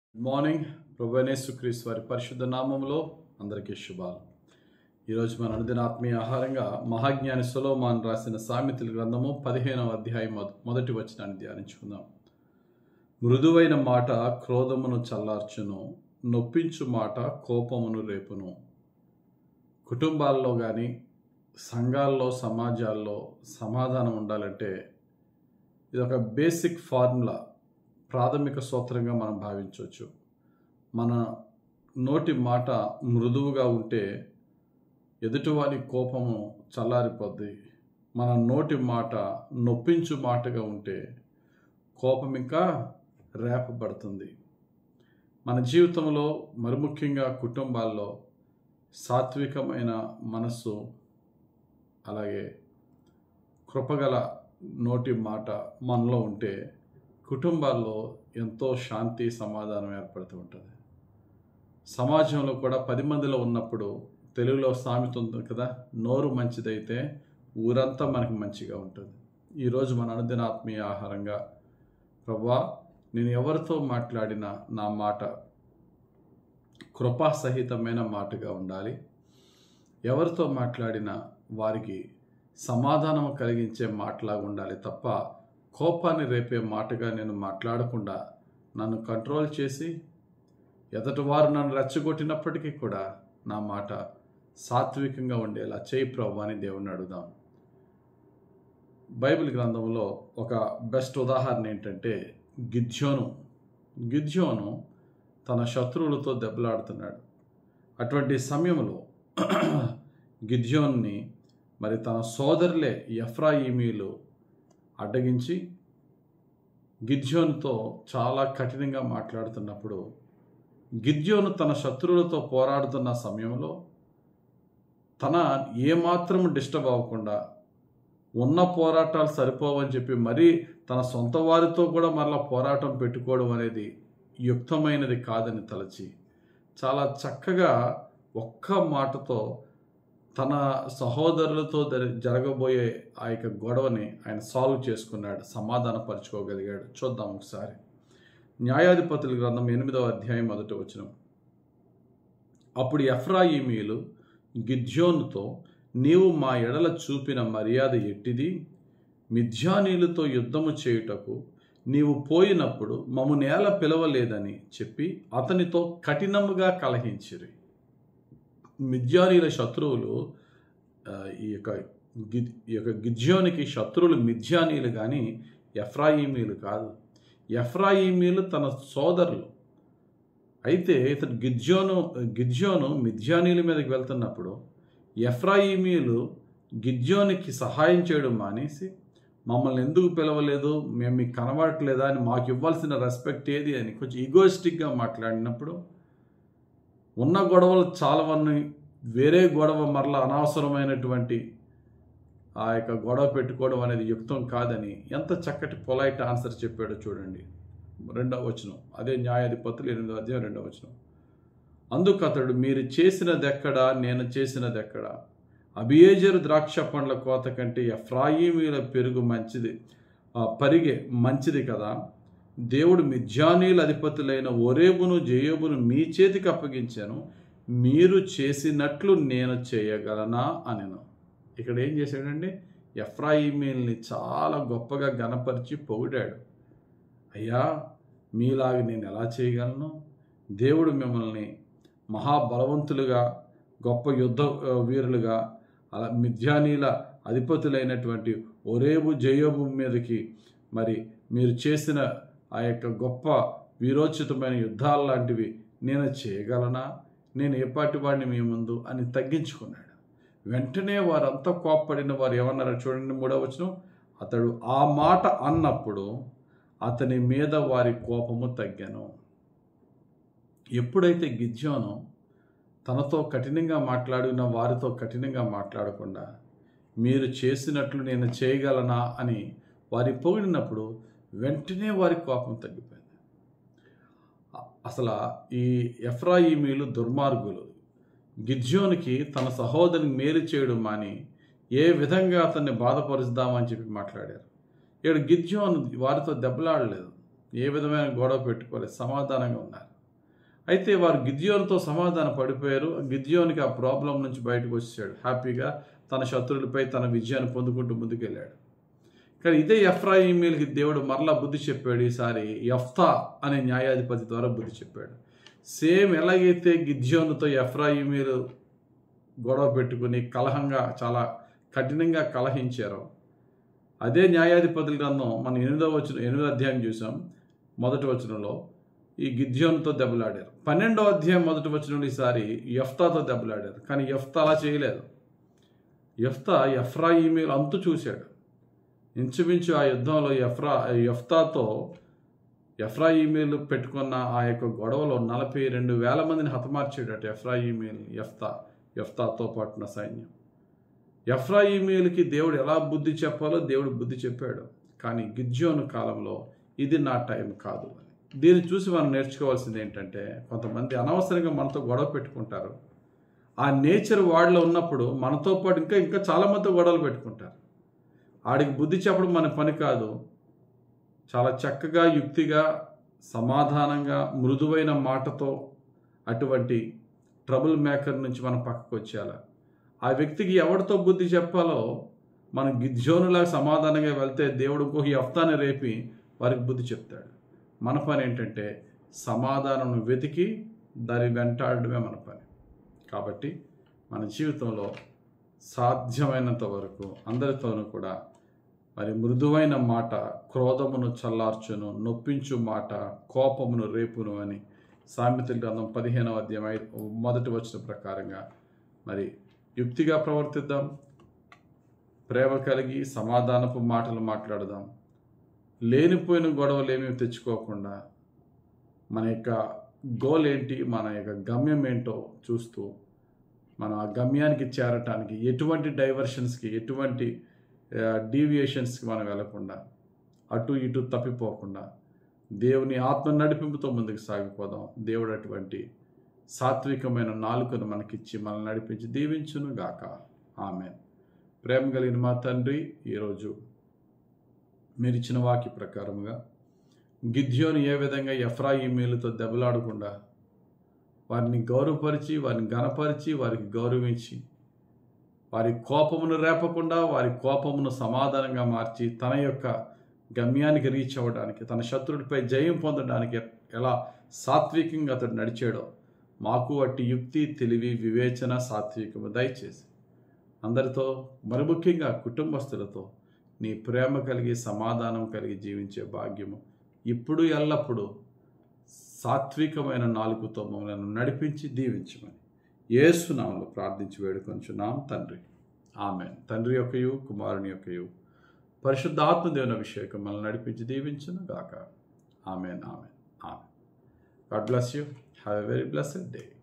good morning ప్రభనేసుక్రీస్తు వారి పరిశుద్ధ నామంలో అందరికీ శుభాలు ఈరోజు మన అనుదిన ఆత్మీయ ఆహారంగా మహాజ్ఞాని సులోమాన్ రాసిన సామెతల గ్రంథము పదిహేనవ అధ్యాయం మొద- మొదటి వచనాన్ని ధ్యానించుకుందాం మృదువైన మాట క్రోధమును చల్లార్చును నొప్పించు మాట కోపమును రేపును కుటుంబాల్లో కానీ సంఘాల్లో సమాజాల్లో సమాధానం ఉండాలంటే ఇది ఒక బేసిక్ ఫార్ములా ప్రాథమిక సూత్రంగా మనం భావించవచ్చు మన నోటి మాట మృదువుగా ఉంటే ఎదుటివారి కోపము చల్లారిపోద్ది మన నోటి మాట నొప్పించు మాటగా ఉంటే కోపం ఇంకా రేపబడుతుంది మన జీవితంలో మరి ముఖ్యంగా కుటుంబాల్లో సాత్వికమైన మనస్సు అలాగే కృపగల నోటి మాట మనలో ఉంటే కుటుంబాల్లో ఎంతో శాంతి సమాధానం ఏర్పడుతూ ఉంటుంది సమాజంలో కూడా పది మందిలో ఉన్నప్పుడు తెలుగులో సామెత ఉంది కదా నోరు మంచిదైతే ఊరంతా మనకి మంచిగా ఉంటుంది ఈరోజు మన అనుదిన ఆత్మీయ ఆహారంగా ప్రభా నేను ఎవరితో మాట్లాడినా నా మాట కృపాసహితమైన మాటగా ఉండాలి ఎవరితో మాట్లాడినా వారికి సమాధానం కలిగించే మాటలాగా ఉండాలి తప్ప కోపాన్ని రేపే మాటగా నేను మాట్లాడకుండా నన్ను కంట్రోల్ చేసి ఎదటివారు నన్ను రెచ్చగొట్టినప్పటికీ కూడా నా మాట సాత్వికంగా ఉండేలా చేయి ప్రభు అని దేవుణ్ణి అడుగుదాం బైబిల్ గ్రంథంలో ఒక బెస్ట్ ఉదాహరణ ఏంటంటే గిద్యోను గిద్యోను తన శత్రువులతో దెబ్బలాడుతున్నాడు అటువంటి సమయంలో గిద్యోన్ని మరి తన సోదరులే ఎఫ్రాయిమీలు అడ్డగించి గిద్యోనుతో చాలా కఠినంగా మాట్లాడుతున్నప్పుడు గిద్యోను తన శత్రువులతో పోరాడుతున్న సమయంలో తన ఏమాత్రం డిస్టర్బ్ అవ్వకుండా ఉన్న పోరాటాలు సరిపోవని చెప్పి మరీ తన సొంత వారితో కూడా మరలా పోరాటం పెట్టుకోవడం అనేది యుక్తమైనది కాదని తలచి చాలా చక్కగా ఒక్క మాటతో తన సహోదరులతో జరి- జరగబోయే ఆ యొక్క గొడవని ఆయన సాల్వ్ చేసుకున్నాడు సమాధానపరచుకోగలిగాడు చూద్దాం ఒకసారి న్యాయాధిపతుల గ్రంథం ఎనిమిదవ అధ్యాయం మొదటి వచనం అప్పుడు ఎఫ్రాయిమీలు గిద్యోనుతో నీవు మా ఎడల చూపిన మర్యాద ఎట్టిది మిథ్యానీలతో యుద్ధము చేయుటకు నీవు పోయినప్పుడు మము నేల పిలవలేదని చెప్పి అతనితో కఠినముగా కలహించిరి మిథ్యానీల శత్రువులు ఆ, ఈ యొక్క గి ఈ యొక్క గిద్యోనికి శత్రువులు మిథ్యానీలు కానీ ఎఫ్రాయిమీలు కాదు ఎఫ్రాయిమీలు తన సోదరులు అయితే ఇతడు గిద్యోను గిద్యోను మిథ్యానీల మీదకి వెళ్తున్నప్పుడు ఎఫ్రాయిమీలు గిద్యోనికి సహాయం చేయడం మానేసి మమ్మల్ని ఎందుకు పిలవలేదు మేము మీకు కనబడట్లేదా అని మాకు ఇవ్వాల్సిన రెస్పెక్ట్ ఏది అని కొంచెం ఈగోయిస్టిక్గా మాట్లాడినప్పుడు ఉన్న గొడవలు చాలావన్నీ వేరే గొడవ మరలా అనవసరమైనటువంటి ఆ యొక్క గొడవ పెట్టుకోవడం అనేది యుక్తం కాదని ఎంత చక్కటి పొలైట్ ఆన్సర్ చెప్పాడో చూడండి రెండవ వచనం అదే న్యాయాధిపతులు ఎనిమిదో అధ్యాయం రెండవ వచనం అందుకు అతడు మీరు చేసినదెక్కడా నేను చేసినదెక్కడా అబియేజరు ద్రాక్ష పండ్ల కోత కంటే ఎఫ్రాయిమీల పెరుగు మంచిది ఆ, పరిగే మంచిది కదా దేవుడు మిథ్యానీల అధిపతులైన ఒరేబును జేయోబును మీ చేతికి అప్పగించాను మీరు చేసినట్లు నేను చేయగలనా అనెను ఇక్కడ ఏం చేశాడండి ఎఫ్రాయిమీల్ని చాలా గొప్పగా గనపరిచి పొగిడాడు అయ్యా మీలాగా నేను ఎలా చేయగలను దేవుడు మిమ్మల్ని మహాబలవంతులుగా గొప్ప యుద్ధ ఆ, వీరులుగా అలా మిథ్యానీల అధిపతులైనటువంటి ఒరేబు జయోబు మీదకి మరి మీరు చేసిన ఆ యొక్క గొప్ప వీరోచితమైన యుద్ధాలు లాంటివి నేను చేయగలనా నేను ఏ పాటి వాడిని మీ ముందు అని తగ్గించుకున్నాడు వెంటనే వారంతా కోప్పడిన వారు ఏమన్నారో చూడండి మూడవ వచనం అతడు ఆ మాట అన్నప్పుడు అతని మీద వారి కోపము తగ్గాను ఎప్పుడైతే గిద్యోను తనతో కఠినంగా మాట్లాడిన వారితో కఠినంగా మాట్లాడకుండా మీరు చేసినట్లు నేను చేయగలనా అని వారి పొగిడినప్పుడు వెంటనే వారి కోపం తగ్గిపోయింది అ- అసలు ఈ ఎఫ్రాయిమీలు దుర్మార్గులు గిద్యోనికి తన సహోదరుని మేలు చేయడం మాని ఏ విధంగా అతన్ని బాధపరుస్తామని చెప్పి మాట్లాడారు ఇక్కడ గిద్యోను వారితో దెబ్బలాడలేదు ఏ విధమైన గొడవ పెట్టుకోలేదు సమాధానంగా ఉన్నారు అయితే వారు గిద్యోనుతో సమాధాన పడిపోయారు గిద్యోనికి ఆ ప్రాబ్లం నుంచి బయటకు వచ్చాడు హ్యాపీగా తన శత్రువులపై తన విజయాన్ని పొందుకుంటూ ముందుకెళ్ళాడు కానీ ఇదే ఎఫ్రాయిమీలకి దేవుడు మరలా బుద్ధి చెప్పాడు ఈసారి ఎఫ్తా అనే న్యాయాధిపతి ద్వారా బుద్ధి చెప్పాడు సేమ్ ఎలాగైతే గిద్యోనుతో ఎఫ్రాయిమీలు గొడవ పెట్టుకుని కలహంగా చాలా కఠినంగా కలహించారో అదే న్యాయాధిపతుల గ్రంథం మనం ఎనిమిదో వచ్చిన ఎనిమిదో అధ్యాయం చూసాం మొదటి వచనంలో ఈ గిద్యోనుతో దెబ్బలాడారు పన్నెండో అధ్యాయం మొదటి వచనంలో ఈసారి ఎఫ్తాతో దెబ్బలాడారు కానీ ఎఫ్తా అలా చేయలేదు ఎఫ్తా ఎఫ్రాయిమీలు అంతు చూశాడు ఇంచుమించు ఆ యుద్ధంలో ఎఫ్రా ఎఫ్తాతో ఎఫ్రాయిమీలు పెట్టుకున్న ఆ యొక్క గొడవలో నలభై రెండు వేల మందిని హతమార్చాడట ఎఫ్రాయిమీల్ ఎఫ్తా ఎఫ్తాతో పాటున్న సైన్యం ఎఫ్రాయిమీలకి దేవుడు ఎలా బుద్ధి చెప్పాలో దేవుడు బుద్ధి చెప్పాడు కానీ గిజ్జోను కాలంలో ఇది నా టైం కాదు అని దీన్ని చూసి మనం నేర్చుకోవాల్సింది ఏంటంటే కొంతమంది అనవసరంగా మనతో గొడవ పెట్టుకుంటారు ఆ నేచర్ వాళ్ళలో ఉన్నప్పుడు మనతో పాటు ఇంకా ఇంకా చాలామంది గొడవలు పెట్టుకుంటారు ఆడికి బుద్ధి చెప్పడం మన పని కాదు చాలా చక్కగా యుక్తిగా సమాధానంగా మృదువైన మాటతో అటువంటి ట్రబుల్ మేకర్ నుంచి మనం పక్కకు వచ్చేయాలి ఆ వ్యక్తికి ఎవరితో బుద్ధి చెప్పాలో మనం గిజ్జోనులా సమాధానంగా వెళ్తే దేవుడు ఇంకో ఈ హఫ్తాని రేపి వారికి బుద్ధి చెప్తాడు మన పని ఏంటంటే సమాధానం వెతికి దాని వెంటాడడమే మన పని కాబట్టి మన జీవితంలో సాధ్యమైనంత వరకు అందరితోనూ కూడా మరి మృదువైన మాట క్రోధమును చల్లార్చును నొప్పించు మాట కోపమును రేపును అని సామెతల గ్రంథం పదిహేనవ అధ్యాయం ఐ- మొదటి వచ్చిన ప్రకారంగా మరి యుక్తిగా ప్రవర్తిద్దాం ప్రేమ కలిగి సమాధానపు మాటలు మాట్లాడదాం లేనిపోయిన గొడవలు ఏమీ తెచ్చుకోకుండా మన యొక్క గోల్ ఏంటి మన యొక్క గమ్యం ఏంటో చూస్తూ మనం ఆ గమ్యానికి చేరటానికి ఎటువంటి డైవర్షన్స్కి ఎటువంటి డీవియేషన్స్కి మనం వెళ్ళకుండా అటు ఇటు తప్పిపోకుండా దేవుని ఆత్మ నడిపింపుతో ముందుకు సాగిపోదాం దేవుడు అటువంటి సాత్వికమైన నాలుకను మనకిచ్చి మనల్ని నడిపించి దీవించును గాక ఆమె ప్రేమ కలిగిన మా తండ్రి ఈరోజు మీరు ఇచ్చిన వాక్య ప్రకారముగా గిద్యోని ఏ విధంగా ఎఫ్రాయిమీలతో దెబ్బలాడకుండా వారిని గౌరవపరిచి వారిని గణపరిచి వారికి గౌరవించి వారి కోపమును రేపకుండా వారి కోపమును సమాధానంగా మార్చి తన యొక్క గమ్యానికి రీచ్ అవ్వడానికి తన శత్రుడిపై జయం పొందడానికి ఎలా సాత్వికంగా అతడు నడిచాడో మాకు అట్టి యుక్తి తెలివి వివేచన సాత్వికము దయచేసి అందరితో మరి ముఖ్యంగా కుటుంబస్తులతో నీ ప్రేమ కలిగి సమాధానం కలిగి జీవించే భాగ్యము ఇప్పుడు ఎల్లప్పుడూ సాత్వికమైన నాలుగుతో మమ్మల్ని నడిపించి దీవించమని ఏసునామలో ప్రార్థించి వేడుకొంచున్నాం తండ్రి ఆమె తండ్రి యొక్కయు కుమారుని యొక్కయు పరిశుద్ధాత్మ దేవుని అభిషేకం మనల్ని నడిపించి దీవించును గాక amen amen amen God bless you have a very blessed day